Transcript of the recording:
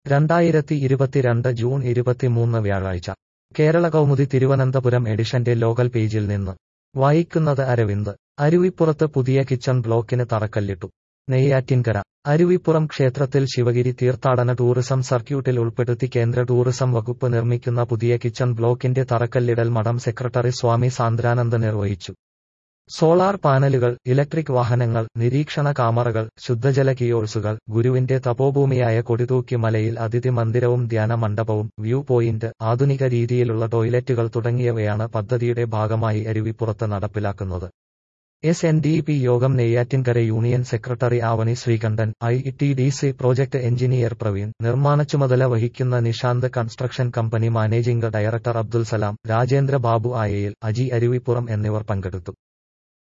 രണ്ടായിരത്തി ഇരുപത്തിരണ്ട് ജൂൺ ഇരുപത്തിമൂന്ന് വ്യാഴാഴ്ച കേരള കൗമുദി തിരുവനന്തപുരം എഡിഷന്റെ ലോകൽ പേജിൽ നിന്ന് വായിക്കുന്നത് അരവിന്ദ് അരുവിപ്പുറത്ത് പുതിയ കിച്ചൺ ബ്ലോക്കിന് തറക്കല്ലിട്ടു നെയ്യാറ്റിൻകര അരുവിപ്പുറം ക്ഷേത്രത്തിൽ ശിവഗിരി തീർത്ഥാടന ടൂറിസം സർക്യൂട്ടിൽ ഉൾപ്പെടുത്തി കേന്ദ്ര ടൂറിസം വകുപ്പ് നിർമ്മിക്കുന്ന പുതിയ കിച്ചൺ ബ്ലോക്കിന്റെ തറക്കല്ലിടൽ മഠം സെക്രട്ടറി സ്വാമി സാന്ദ്രാനന്ദ് നിർവഹിച്ചു സോളാർ പാനലുകൾ ഇലക്ട്രിക് വാഹനങ്ങൾ നിരീക്ഷണ കാമറകൾ ശുദ്ധജല കിയോഴ്സുകൾ ഗുരുവിന്റെ തപോഭൂമിയായ കൊടിതൂക്കി മലയിൽ അതിഥി മന്ദിരവും ധ്യാന മണ്ഡപവും വ്യൂ പോയിന്റ് ആധുനിക രീതിയിലുള്ള ടോയ്ലറ്റുകൾ തുടങ്ങിയവയാണ് പദ്ധതിയുടെ ഭാഗമായി അരുവിപ്പുറത്ത് നടപ്പിലാക്കുന്നത് എസ് എൻ ഡി പി യോഗം Neyyattinkara union secretary Avani Sreekantan I T D C project engineer Praveen നിർമ്മാണ ചുമതല വഹിക്കുന്ന Nishanth construction company managing director Abdul Salam Rajendra Babu ആയയിൽ അജി അരുവിപ്പുറം എന്നിവർ പങ്കെടുത്തു